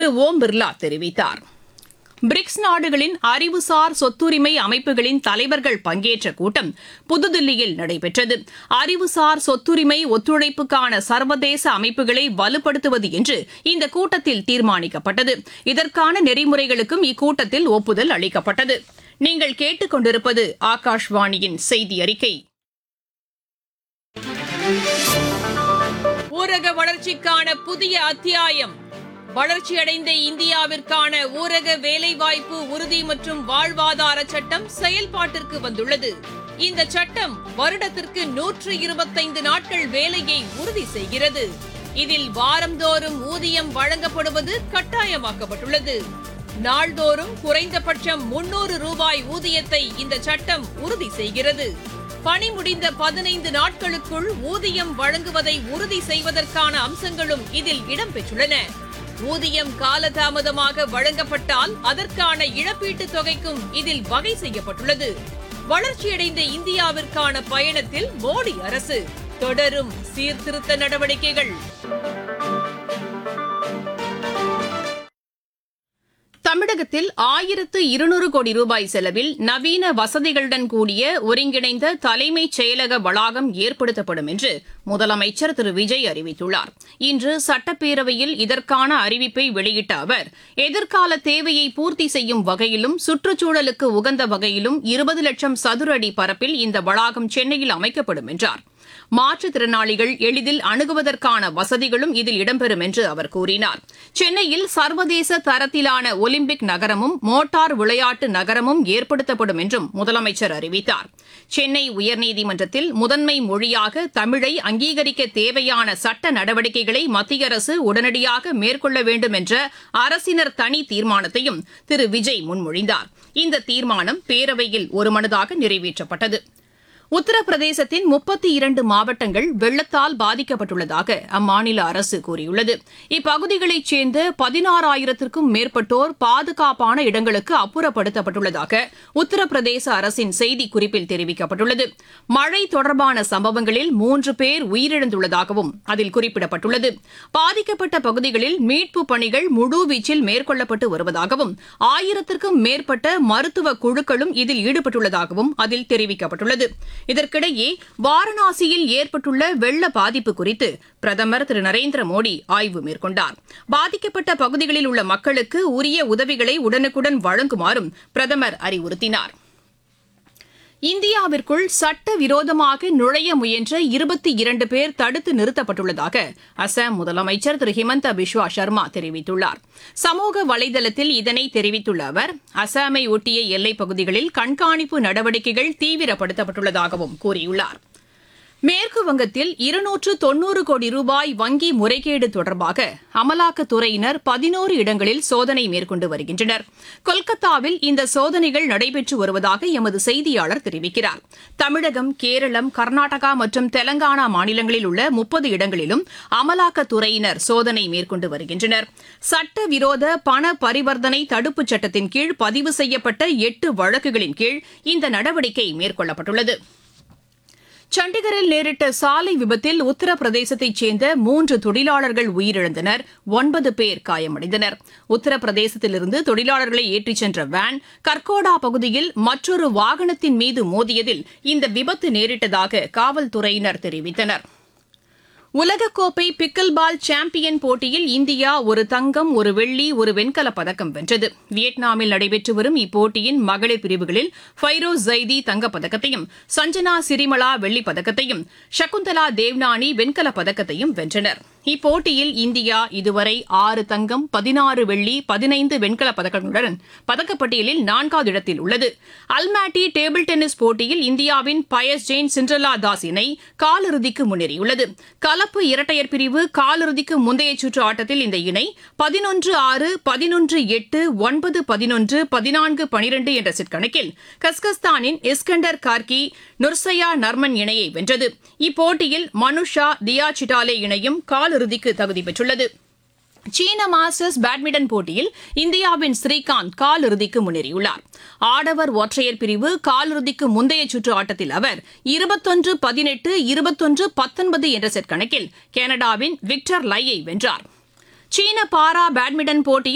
திரு ஓம் பிர்லா தெரிவித்தார் பிரிக்ஸ் நாடுகளின் அறிவுசார் சொத்துரிமை அமைப்புகளின் தலைவர்கள் பங்கேற்ற கூட்டம் புதுதில்லியில் நடைபெற்றது அறிவுசார் சொத்துரிமை ஒத்துழைப்புக்கான சர்வதேச அமைப்புகளை வலுப்படுத்துவது என்று இந்த கூட்டத்தில் தீர்மானிக்கப்பட்டது இதற்கான நெறிமுறைகளுக்கும் இக்கூட்டத்தில் ஒப்புதல் அளிக்கப்பட்டது நீங்கள் கேட்டுக்கொண்டிருப்பது ஆகாஷ்வாணியின் செய்தி அறிக்கை ஊரக வளர்ச்சிக்கான புதிய அத்தியாயம் வளர்ச்சியடைந்த இந்தியாவிற்கான ஊரக வேலைவாய்ப்பு உறுதி மற்றும் வாழ்வாதார சட்டம் செயல்பாட்டிற்கு வந்துள்ளது இந்த சட்டம் வருடத்திற்கு நூற்று இருபத்தைந்து நாட்கள் வேலையை உறுதி செய்கிறது இதில் வாரந்தோறும் ஊதியம் வழங்கப்படுவது கட்டாயமாக்கப்பட்டுள்ளது நாள்தோறும் குறைந்தபட்சம் முன்னூறு ரூபாய் ஊதியத்தை இந்த சட்டம் உறுதி செய்கிறது பணி முடிந்த பதினைந்து நாட்களுக்குள் ஊதியம் வழங்குவதை உறுதி செய்வதற்கான அம்சங்களும் இதில் இடம்பெற்றுள்ளன ஊதியம் காலதாமதமாக வழங்கப்பட்டால் அதற்கான இழப்பீட்டுத் தொகைக்கும் இதில் வகை செய்யப்பட்டுள்ளது வளர்ச்சியடைந்த இந்தியாவிற்கான பயணத்தில் மோடி அரசு தொடரும் சீர்திருத்த நடவடிக்கைகள் தமிழகத்தில் ஆயிரத்து இருநூறு கோடி ரூபாய் செலவில் நவீன வசதிகளுடன் கூடிய ஒருங்கிணைந்த தலைமைச் செயலக வளாகம் ஏற்படுத்தப்படும் என்று முதலமைச்சர் திரு விஜய் அறிவித்துள்ளார் இன்று சட்டப்பேரவையில் இதற்கான அறிவிப்பை வெளியிட்ட அவர் எதிர்கால தேவையை பூர்த்தி செய்யும் வகையிலும் சுற்றுச்சூழலுக்கு உகந்த வகையிலும் இருபது லட்சம் சதுர அடி பரப்பில் இந்த வளாகம் சென்னையில் அமைக்கப்படும் என்றார் மாற்றுத்திறனாளிகள் எளிதில் அணுகுவதற்கான வசதிகளும் இதில் இடம்பெறும் என்று அவர் கூறினார் சென்னையில் சர்வதேச தரத்திலான ஒலிம்பிக் நகரமும் மோட்டார் விளையாட்டு நகரமும் ஏற்படுத்தப்படும் என்றும் முதலமைச்சர் அறிவித்தார் சென்னை உயர்நீதிமன்றத்தில் முதன்மை மொழியாக தமிழை அங்கீகரிக்க தேவையான சட்ட நடவடிக்கைகளை மத்திய அரசு உடனடியாக மேற்கொள்ள வேண்டும் என்ற அரசினர் தனி தீர்மானத்தையும் திரு விஜய் முன்மொழிந்தார் இந்த தீர்மானம் பேரவையில் ஒருமனதாக நிறைவேற்றப்பட்டது உத்தரப்பிரதேசத்தின் முப்பத்தி இரண்டு மாவட்டங்கள் வெள்ளத்தால் பாதிக்கப்பட்டுள்ளதாக அம்மாநில அரசு கூறியுள்ளது இப்பகுதிகளைச் சேர்ந்த பதினாறாயிரத்திற்கும் மேற்பட்டோர் பாதுகாப்பான இடங்களுக்கு அப்புறப்படுத்தப்பட்டுள்ளதாக உத்தரப்பிரதேச அரசின் செய்திக்குறிப்பில் தெரிவிக்கப்பட்டுள்ளது மழை தொடர்பான சம்பவங்களில் மூன்று பேர் உயிரிழந்துள்ளதாகவும் அதில் குறிப்பிடப்பட்டுள்ளது பாதிக்கப்பட்ட பகுதிகளில் மீட்புப் பணிகள் முழுவீச்சில் மேற்கொள்ளப்பட்டு வருவதாகவும் ஆயிரத்திற்கும் மேற்பட்ட மருத்துவ குழுக்களும் இதில் ஈடுபட்டுள்ளதாகவும் அதில் தெரிவிக்கப்பட்டுள்ளது இதற்கிடையே வாரணாசியில் ஏற்பட்டுள்ள வெள்ள பாதிப்பு குறித்து பிரதமர் திரு நரேந்திர மோடி ஆய்வு மேற்கொண்டார் பாதிக்கப்பட்ட பகுதிகளில் உள்ள மக்களுக்கு உரிய உதவிகளை உடனுக்குடன் வழங்குமாறும் பிரதமர் அறிவுறுத்தினார் இந்தியாவிற்குள் சட்டவிரோதமாக நுழைய முயன்ற இருபத்தி இரண்டு பேர் தடுத்து நிறுத்தப்பட்டுள்ளதாக அசாம் முதலமைச்சர் திரு ஹிமந்த பிஸ்வா சர்மா தெரிவித்துள்ளார் சமூக வலைதளத்தில் இதனை தெரிவித்துள்ள அவர் அசாமை ஒட்டிய எல்லைப் பகுதிகளில் கண்காணிப்பு நடவடிக்கைகள் தீவிரப்படுத்தப்பட்டுள்ளதாகவும் கூறியுள்ளார் மேற்கு வங்கத்தில் இருநூற்று தொன்னூறு கோடி ரூபாய் வங்கி முறைகேடு தொடர்பாக அமலாக்கத்துறையினர் பதினோரு இடங்களில் சோதனை மேற்கொண்டு வருகின்றனர் கொல்கத்தாவில் இந்த சோதனைகள் நடைபெற்று வருவதாக எமது செய்தியாளர் தெரிவிக்கிறார் தமிழகம் கேரளம் கர்நாடகா மற்றும் தெலங்கானா மாநிலங்களில் உள்ள முப்பது இடங்களிலும் அமலாக்கத்துறையினர் சோதனை மேற்கொண்டு வருகின்றனர் சட்டவிரோத பண பரிவர்த்தனை தடுப்புச் சட்டத்தின் கீழ் பதிவு செய்யப்பட்ட எட்டு வழக்குகளின் கீழ் இந்த நடவடிக்கை மேற்கொள்ளப்பட்டுள்ளது சண்டிகரில் நேரிட்ட சாலை விபத்தில் உத்தரப்பிரதேசத்தைச் சேர்ந்த மூன்று தொழிலாளர்கள் உயிரிழந்தனர் ஒன்பது பேர் காயமடைந்தனர் உத்தரப்பிரதேசத்திலிருந்து தொழிலாளர்களை ஏற்றிச் சென்ற வேன் கர்கோடா பகுதியில் மற்றொரு வாகனத்தின் மீது மோதியதில் இந்த விபத்து நேரிட்டதாக காவல்துறையினர் தெரிவித்தனர் உலகக்கோப்பை பிக்கில் பால் சாம்பியன் போட்டியில் இந்தியா ஒரு தங்கம் ஒரு வெள்ளி ஒரு வெண்கலப் பதக்கம் வென்றது வியட்நாமில் நடைபெற்று வரும் இப்போட்டியின் மகளிர் பிரிவுகளில் ஃபைரோஸ் ஜைதி தங்கப்பதக்கத்தையும் சஞ்சனா சிரிமலா வெள்ளிப் பதக்கத்தையும் சகுந்தலா தேவ்னானி வெண்கலப் பதக்கத்தையும் வென்றனர் இப்போட்டியில் இந்தியா இதுவரை ஆறு தங்கம் பதினாறு வெள்ளி பதினைந்து வெண்கலப் பதக்கங்களுடன் பதக்கப்பட்டியலில் நான்காவது இடத்தில் உள்ளது அல்மாட்டி டேபிள் டென்னிஸ் போட்டியில் இந்தியாவின் பயஸ் ஜெயின் சிண்ட்ரலா தாஸ் இணை காலிறுதிக்கு முன்னேறியுள்ளது கலப்பு இரட்டையர் பிரிவு காலிறுதிக்கு முந்தைய சுற்று ஆட்டத்தில் இந்த இணை பதினொன்று ஆறு பதினொன்று எட்டு ஒன்பது பதினொன்று பதினான்கு பனிரெண்டு என்ற செட் கணக்கில் கஸ்கஸ்தானின் இஸ்கண்டர் கார்கி நுர்சயா நர்மன் இணையை வென்றது இப்போட்டியில் மனுஷா தியா சிட்டாலே இணையும் காலிறுதிக்கு தகுதி பெற்றுள்ளது சீன மாஸ்டர்ஸ் பேட்மிண்டன் போட்டியில் இந்தியாவின் ஸ்ரீகாந்த் காலிறுதிக்கு முன்னேறியுள்ளார் ஆடவர் ஒற்றையர் பிரிவு காலிறுதிக்கு முந்தைய சுற்று ஆட்டத்தில் அவர் இருபத்தொன்று பதினெட்டு இருபத்தொன்று பத்தொன்பது என்ற செட் கணக்கில் கனடாவின் விக்டர் லையை வென்றார் சீன பாரா பேட்மிண்டன் போட்டியில்